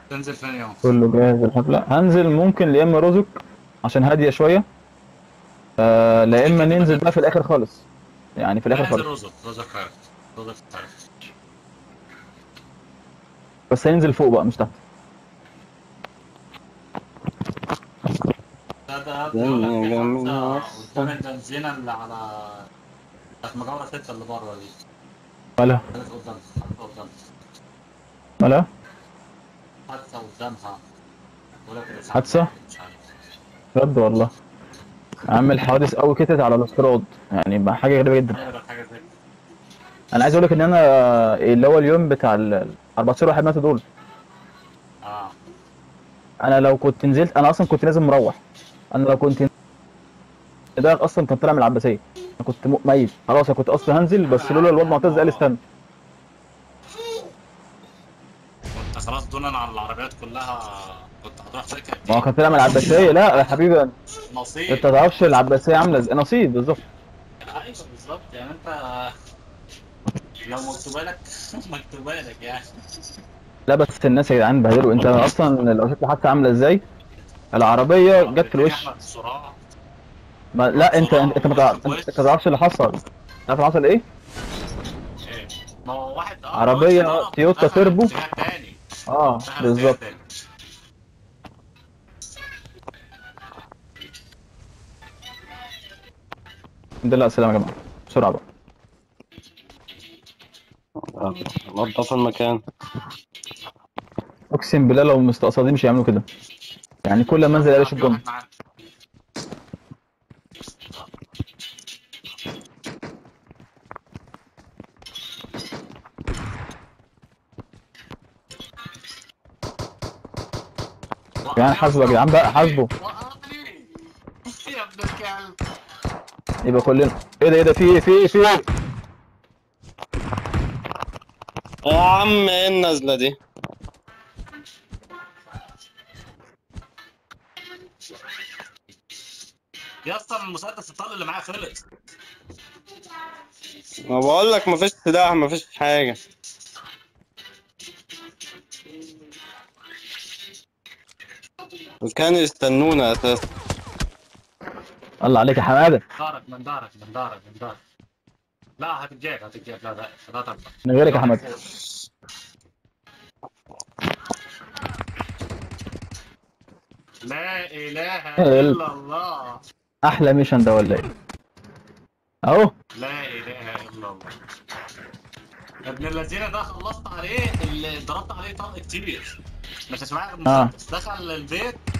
تنزل فين يوم كله جاهز الحفلة هنزل ممكن يا اما روزك عشان هادية شوية آه لا اما ننزل بقى في الاخر خالص يعني في الاخر ننزل خالص روزك روزك خير روزك خير بس هننزل فوق بقى مش تحت ده ده جميل، جميل. قدام البنزينة اللي على بتاعت مجاورة ستة اللي بره دي مالها كانت قدام حادثة قدام مالها حادثة قدامها بقول لك الإسعاف حادثة؟ مش عارف بجد والله عامل حوادث قوي كتت على الاستيراد يعني بقى حاجة غريبة جدا اقرا حاجة زي كده انا عايز اقول لك ان انا آه، اللي هو اليوم بتاع ال 14 واحد ماتوا دول اه انا لو كنت نزلت انا اصلا كنت لازم مروح انا لو كنت ده اصلا كان طالع من العباسيه انا كنت م- ميت خلاص انا كنت اصلا هنزل بس لولا الواد معتز قال استنى كنت خلاص دونا على العربيات كلها كنت هتروح تركب ما هو كان طالع من العباسيه لا يا حبيبي انت نصيب ما تعرفش العباسيه عامله ازاي نصيب بالظبط ايوه بالظبط يعني انت لو مكتوبه لك مكتوبه لك يعني لا بس الناس يا جدعان بهدلوا انت اصلا لو شفت حتى عامله ازاي العربيه جت في الوش احمد صراع ما لا انت انت انت ما تعرف- انت ما تعرفش اللي حصل عارف اللي حصل ايه ايه ما هو واحد اه عربية ده تويوتا دخل تيربو. اتجاه تاني اه دخل اتجاه بالظبط تاني. الحمد لله على السلامه يا جماعه بسرعه بقى نظف المكان اقسم بالله لو مستقصدين مش هيعملوا كده يعني كل ما انزل الاقي شوت جون واحد معانا. يعني حاسبه يا جدعان بقى حاسبه وقفني. يا ابن الكلب يبقى كلنا ايه ده ايه ده في ايه في ايه في ايه يا عم ايه النزلة دي يا اسطى المسدس الطلق اللي معايا خلص ما بقول لك مفيش سلاح مفيش حاجة كانوا يستنونا اساسا الله عليك يا حماده دارك من دارك من دارك من دارك لا هتتجاب هتتجاب لا لا لا تبقى من غيرك يا حماده لا اله هل. الا الله احلى ميشن ده ولا ايه اهو لا اله الا الله يا ابن الذين ده خلصت عليه اللي ضربت عليه طلق كتير مش هسمعها غير آه. المسدس دخل البيت